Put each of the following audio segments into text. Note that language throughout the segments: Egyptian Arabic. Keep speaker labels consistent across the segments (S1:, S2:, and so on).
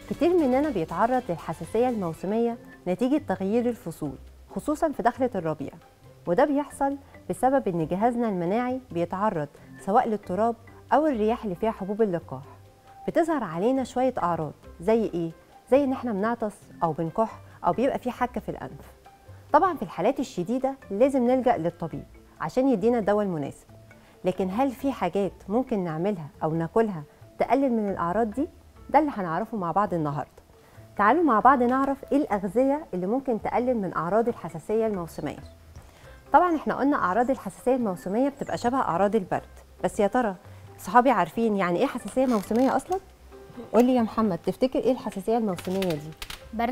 S1: كتير مننا بيتعرض للحساسية الموسمية نتيجة تغيير الفصول خصوصا في دخلة الربيع وده بيحصل بسبب ان جهازنا المناعي بيتعرض سواء للتراب او الرياح اللي فيها حبوب اللقاح بتظهر علينا شوية اعراض زي ايه زي ان احنا بنعطس او بنكح او بيبقى في حكة في الانف طبعا في الحالات الشديدة لازم نلجأ للطبيب عشان يدينا الدواء المناسب لكن هل في حاجات ممكن نعملها او ناكلها تقلل من الاعراض دي ده اللي هنعرفه مع بعض النهارده تعالوا مع بعض نعرف ايه الاغذيه اللي ممكن تقلل من اعراض الحساسيه الموسميه طبعا احنا قلنا اعراض الحساسيه الموسميه بتبقى شبه اعراض البرد بس يا ترى صحابي عارفين يعني ايه حساسيه موسميه اصلا قول لي يا محمد تفتكر ايه الحساسيه الموسميه دي
S2: برد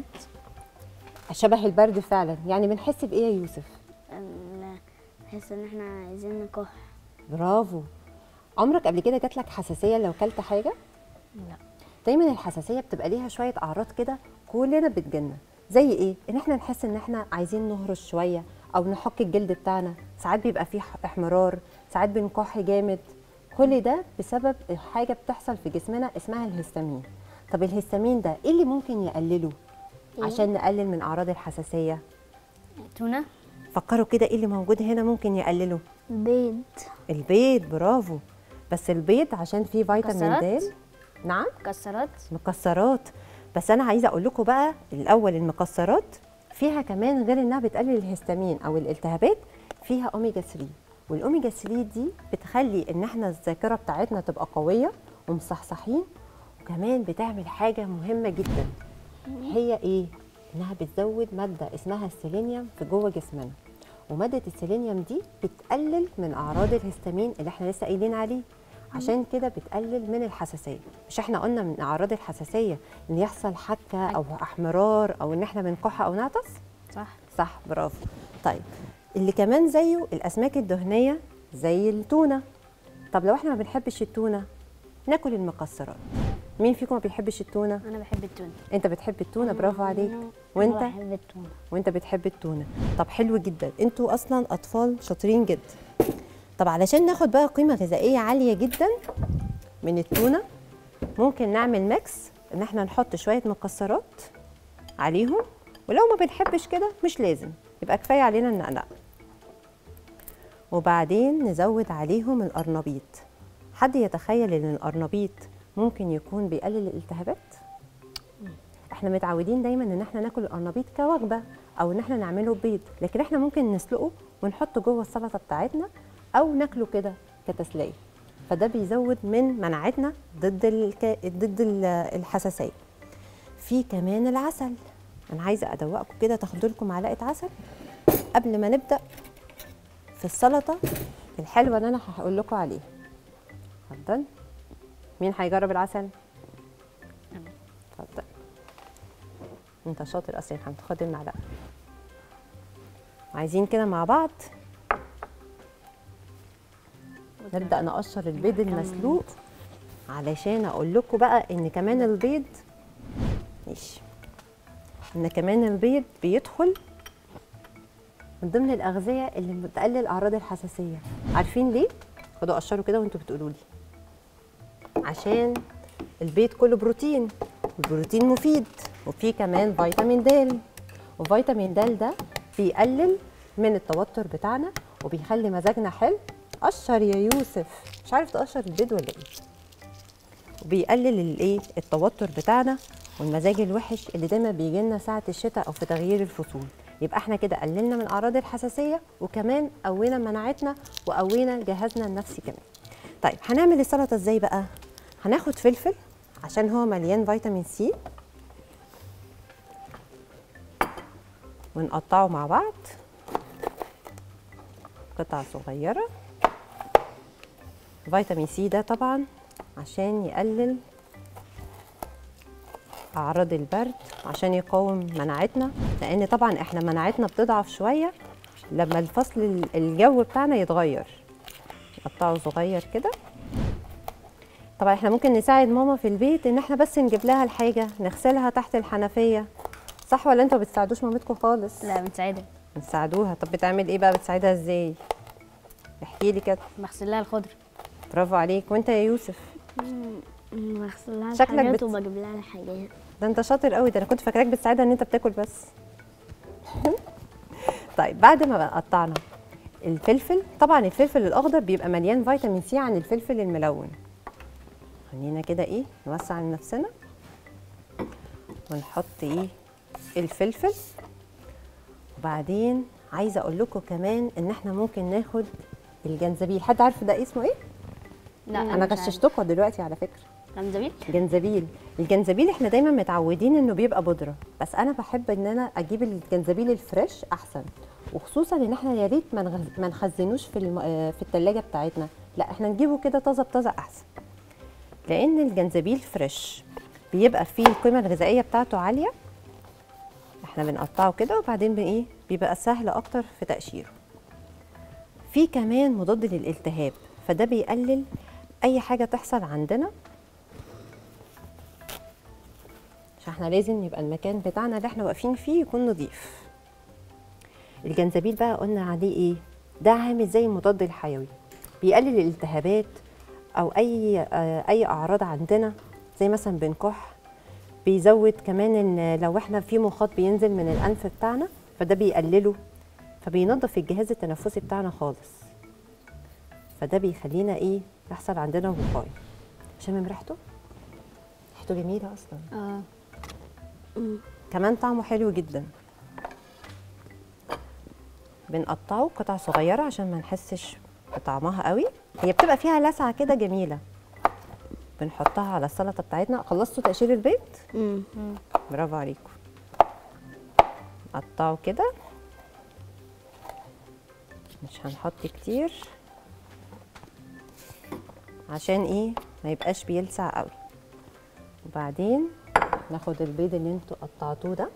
S1: شبه البرد فعلا يعني بنحس بايه يا يوسف
S2: ال- نحس ان احنا عايزين نكح
S1: برافو عمرك قبل كده جات لك حساسيه لو كلت حاجه
S2: لا
S1: دايما الحساسيه بتبقى ليها شويه اعراض كده كلنا بتجيلنا زي ايه ان احنا نحس ان احنا عايزين نهرش شويه او نحك الجلد بتاعنا ساعات بيبقى فيه احمرار ساعات بنكح جامد كل ده بسبب حاجه بتحصل في جسمنا اسمها الهستامين طب الهستامين ده ايه اللي ممكن يقلله
S2: إيه؟
S1: عشان نقلل من اعراض الحساسيه
S2: تونة
S1: فكروا كده ايه اللي موجود هنا ممكن يقلله
S2: بيض
S1: البيض برافو بس البيض عشان فيه فيتامين
S2: مكسرات؟
S1: د نعم
S2: مكسرات
S1: مكسرات بس انا عايزه اقول لكم بقى الاول المكسرات فيها كمان غير انها بتقلل الهستامين او الالتهابات فيها اوميجا 3 والاوميجا 3 دي بتخلي ان احنا الذاكره بتاعتنا تبقى قويه ومصحصحين وكمان بتعمل حاجه مهمه جدا هي ايه انها بتزود ماده اسمها السيلينيوم في جوه جسمنا وماده السيلينيوم دي بتقلل من اعراض الهستامين اللي احنا لسه قايلين عليه عشان كده بتقلل من الحساسيه مش احنا قلنا من اعراض الحساسيه ان يحصل حكه او احمرار او ان احنا بنكح او نعطس
S2: صح
S1: صح برافو طيب اللي كمان زيه الاسماك الدهنيه زي التونه طب لو احنا ما بنحبش التونه ناكل المكسرات مين فيكم ما بيحبش التونه
S2: انا بحب التونة
S1: انت بتحب التونه برافو عليك
S2: أنا
S1: وانت
S2: بحب التونة
S1: وانت بتحب التونه طب حلو جدا انتوا اصلا اطفال شاطرين جدا طب علشان ناخد بقى قيمه غذائيه عاليه جدا من التونه ممكن نعمل ميكس ان احنا نحط شويه مكسرات عليهم ولو ما بنحبش كده مش لازم يبقى كفايه علينا النقنق وبعدين نزود عليهم القرنبيط حد يتخيل ان القرنبيط ممكن يكون بيقلل الالتهابات احنا متعودين دايما ان احنا ناكل القرنبيط كوجبه او ان احنا نعمله بيض لكن احنا ممكن نسلقه ونحطه جوه السلطه بتاعتنا او ناكله كده كتسليه فده بيزود من مناعتنا ضد الك... ضد ال- الحساسيه في كمان العسل انا عايزه ادوقكم كده تاخدوا لكم معلقه عسل قبل ما نبدا في السلطه الحلوه اللي انا هقول لكم عليها اتفضل مين هيجرب العسل اتفضل انت شاطر اصلا يا محمد خد المعلقه عايزين كده مع بعض نبدا نقشر البيض المسلوق علشان اقول لكم بقى ان كمان البيض ماشي ان كمان البيض بيدخل من ضمن الاغذيه اللي بتقلل اعراض الحساسيه عارفين ليه خدوا قشروا كده وانتوا بتقولوا لي عشان البيض كله بروتين والبروتين مفيد وفيه كمان فيتامين د وفيتامين د ده بيقلل من التوتر بتاعنا وبيخلي مزاجنا حلو قشر يا يوسف مش عارف تقشر البيض ولا ايه وبيقلل الايه التوتر بتاعنا والمزاج الوحش اللي دايما بيجي لنا ساعه الشتاء او في تغيير الفصول يبقى احنا كده قللنا من اعراض الحساسيه وكمان قوينا مناعتنا وقوينا جهازنا النفسي كمان طيب هنعمل السلطه ازاي بقى هناخد فلفل عشان هو مليان فيتامين سي ونقطعه مع بعض قطع صغيره فيتامين سي ده طبعا عشان يقلل اعراض البرد عشان يقاوم مناعتنا لان طبعا احنا مناعتنا بتضعف شويه لما الفصل ال- الجو بتاعنا يتغير نقطعه صغير كده طبعا احنا ممكن نساعد ماما في البيت ان احنا بس نجيب لها الحاجه نغسلها تحت الحنفيه صح ولا انتوا ما بتساعدوش مامتكم خالص
S2: لا بنساعدها
S1: بتساعدوها طب بتعمل ايه بقى بتساعدها ازاي احكي لي كده
S2: بغسل لها الخضر
S1: برافو عليك وانت يا يوسف
S3: بغسل لها
S1: شكلك
S3: الحاجات
S1: بت-
S3: وبجيب لها الحاجات
S1: ده انت شاطر قوي ده انا كنت فاكراك بتساعدها ان انت بتاكل بس طيب بعد ما بقى قطعنا الفلفل طبعا الفلفل الاخضر بيبقى مليان فيتامين سي عن الفلفل الملون خلينا كده ايه نوسع لنفسنا ونحط ايه الفلفل وبعدين عايزه اقول لكم كمان ان احنا ممكن ناخد الجنزبيل حد عارف ده اسمه ايه
S2: لا
S1: انا
S2: مش عارفة.
S1: غششتكم دلوقتي على فكره
S2: جنزبيل
S1: جنزبيل الجنزبيل احنا دايما متعودين انه بيبقى بودره بس انا بحب ان انا اجيب الجنزبيل الفريش احسن وخصوصا ان احنا يا ريت ما نغز- ما نخزنوش في الم... آه، في الثلاجه بتاعتنا لا احنا نجيبه كده طازه بطازه احسن لان الجنزبيل فريش بيبقى فيه القيمه الغذائيه بتاعته عاليه احنا بنقطعه كده وبعدين بن ايه بيبقى سهل اكتر في تقشيره في كمان مضاد للالتهاب فده بيقلل اي حاجه تحصل عندنا عشان احنا لازم يبقى المكان بتاعنا اللي احنا واقفين فيه يكون نظيف الجنزبيل بقى قلنا عليه ايه ده عامل زي المضاد الحيوي بيقلل الالتهابات او اي آه، اي اعراض عندنا زي مثلا بنكح بيزود كمان ان لو احنا في مخاط بينزل من الانف بتاعنا فده بيقلله فبينظف الجهاز التنفسي بتاعنا خالص فده بيخلينا ايه يحصل عندنا وقايه شامم ريحته ريحته جميله اصلا
S2: اه
S1: كمان طعمه حلو جدا بنقطعه قطع صغيرة عشان ما نحسش بطعمها قوي هي بتبقى فيها لسعة كده جميلة بنحطها على السلطة بتاعتنا خلصتوا تقشير البيض
S2: امم
S1: برافو عليكم قطعوا كده مش هنحط كتير عشان ايه ما يبقاش بيلسع قوي وبعدين ناخد البيض اللي انتوا قطعتوه ده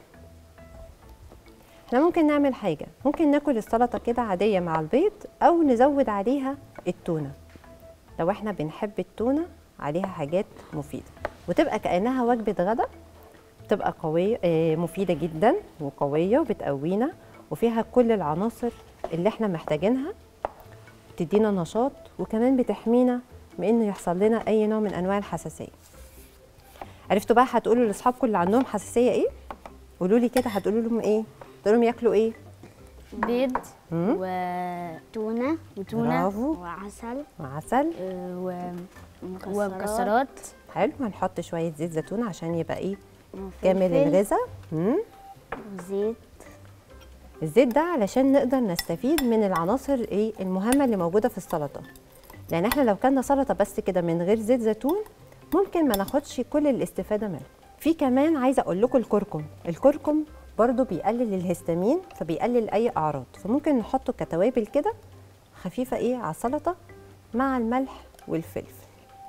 S1: احنا ممكن نعمل حاجه ممكن ناكل السلطه كده عاديه مع البيض او نزود عليها التونه لو احنا بنحب التونه عليها حاجات مفيده وتبقى كانها وجبه غدا بتبقى قويه آه، مفيده جدا وقويه وبتقوينا وفيها كل العناصر اللي احنا محتاجينها بتدينا نشاط وكمان بتحمينا من انه يحصل لنا اي نوع من انواع الحساسيه عرفتوا بقى هتقولوا لاصحابكم اللي عندهم حساسيه ايه قولوا لي كده هتقولوا لهم ايه تقولوا لهم ياكلوا ايه
S2: بيض
S1: مم.
S2: وتونة وتونة
S1: برافو.
S2: وعسل
S1: وعسل
S2: آه، و
S3: مكسرات.
S2: ومكسرات
S1: حلو هنحط شويه زيت زيتون عشان يبقى ايه
S2: وفلفل
S1: كامل الغذاء مم.
S2: وزيت
S1: الزيت ده علشان نقدر نستفيد من العناصر ايه المهمه اللي موجوده في السلطه لان احنا لو كنا سلطه بس كده من غير زيت زيتون ممكن ما ناخدش كل الاستفاده منه في كمان عايزه اقول لكم الكركم الكركم برضو بيقلل الهستامين فبيقلل اي اعراض فممكن نحطه كتوابل كده خفيفه ايه على السلطه مع الملح والفلفل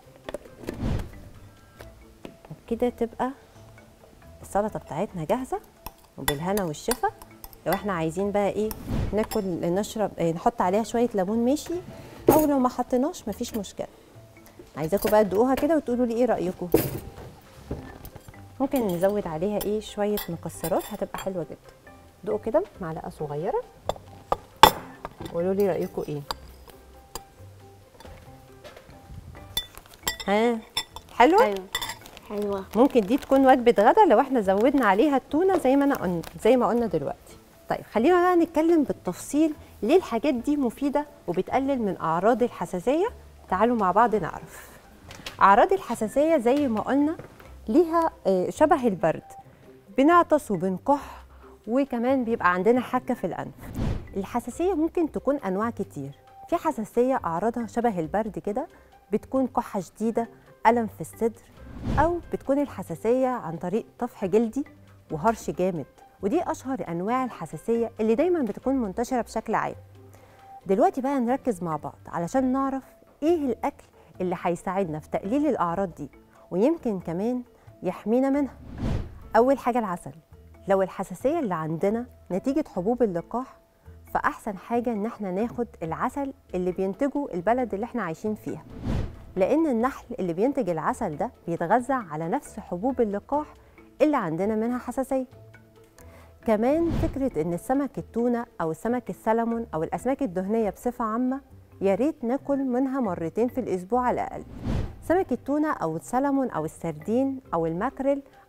S1: وبكده تبقى السلطه بتاعتنا جاهزه وبالهنا والشفا لو احنا عايزين بقى ايه ناكل نشرب إيه نحط عليها شويه ليمون ماشي او لو ما حطيناش مفيش مشكله عايزاكم بقى تدوقوها كده وتقولوا لي ايه رايكم ممكن نزود عليها ايه شويه مكسرات هتبقى حلوه جدا دوقوا كده معلقه صغيره وقولوا لي رايكم ايه ها حلوه
S2: ايوه حلوة
S1: ممكن دي تكون وجبه غدا لو احنا زودنا عليها التونه زي ما انا قلنا زي ما قلنا دلوقتي طيب خلينا بقى نتكلم بالتفصيل ليه الحاجات دي مفيده وبتقلل من اعراض الحساسيه تعالوا مع بعض نعرف اعراض الحساسيه زي ما قلنا ليها آه، شبه البرد بنعطس وبنكح وكمان بيبقى عندنا حكه في الانف الحساسيه ممكن تكون انواع كتير في حساسيه اعراضها شبه البرد كده بتكون كحه شديده الم في الصدر او بتكون الحساسيه عن طريق طفح جلدي وهرش جامد ودي اشهر انواع الحساسيه اللي دايما بتكون منتشره بشكل عام دلوقتي بقى نركز مع بعض علشان نعرف ايه الاكل اللي هيساعدنا في تقليل الاعراض دي ويمكن كمان يحمينا منها اول حاجه العسل لو الحساسيه اللي عندنا نتيجه حبوب اللقاح فاحسن حاجه ان احنا ناخد العسل اللي بينتجه البلد اللي احنا عايشين فيها لان النحل اللي بينتج العسل ده بيتغذى على نفس حبوب اللقاح اللي عندنا منها حساسيه كمان فكرة إن السمك التونة أو السمك السلمون أو الأسماك الدهنية بصفة عامة يا ريت ناكل منها مرتين في الأسبوع على الأقل. سمك التونة أو السلمون أو السردين أو الماكريل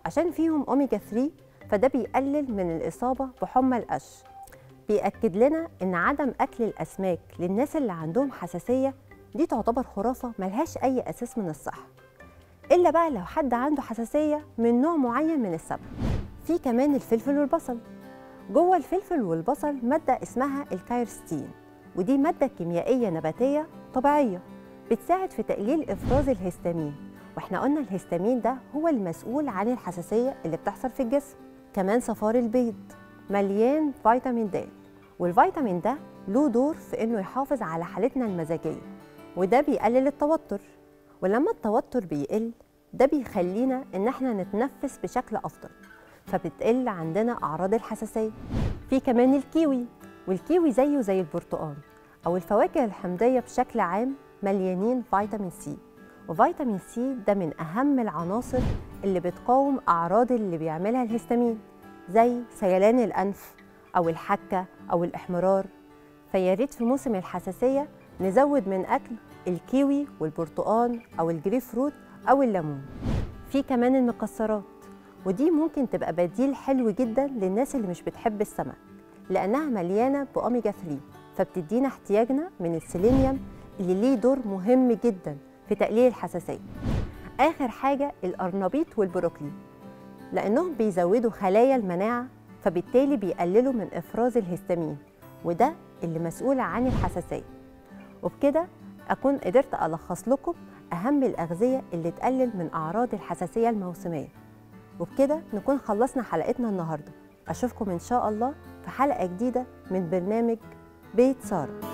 S1: عشان فيهم أوميجا 3 فده بيقلل من الإصابة بحمى القش بيأكد لنا إن عدم أكل الأسماك للناس اللي عندهم حساسية دي تعتبر خرافة ملهاش أي أساس من الصحة إلا بقى لو حد عنده حساسية من نوع معين من السمك في كمان الفلفل والبصل جوه الفلفل والبصل مادة اسمها الكايرستين ودي مادة كيميائية نباتية طبيعية بتساعد في تقليل إفراز الهستامين واحنا قلنا الهستامين ده هو المسؤول عن الحساسية اللي بتحصل في الجسم كمان صفار البيض مليان فيتامين د والفيتامين ده له دور في انه يحافظ على حالتنا المزاجية وده بيقلل التوتر ولما التوتر بيقل ده بيخلينا ان احنا نتنفس بشكل افضل فبتقل عندنا اعراض الحساسيه في كمان الكيوي والكيوي زيه زي البرتقال او الفواكه الحمضيه بشكل عام مليانين فيتامين سي وفيتامين سي ده من اهم العناصر اللي بتقاوم اعراض اللي بيعملها الهستامين زي سيلان الانف او الحكه او الاحمرار فيا ريت في موسم الحساسيه نزود من اكل الكيوي والبرتقال او الجريف فروت او الليمون في كمان المكسرات ودي ممكن تبقى بديل حلو جدا للناس اللي مش بتحب السمك لانها مليانه باوميجا 3 فبتدينا احتياجنا من السيلينيوم اللي ليه دور مهم جدا في تقليل الحساسيه اخر حاجه القرنبيط والبروكلي لانهم بيزودوا خلايا المناعه فبالتالي بيقللوا من افراز الهستامين وده اللي مسؤول عن الحساسيه وبكده اكون قدرت الخص لكم اهم الاغذيه اللي تقلل من اعراض الحساسيه الموسميه وبكده نكون خلصنا حلقتنا النهارده اشوفكم ان شاء الله في حلقه جديده من برنامج بيت ساره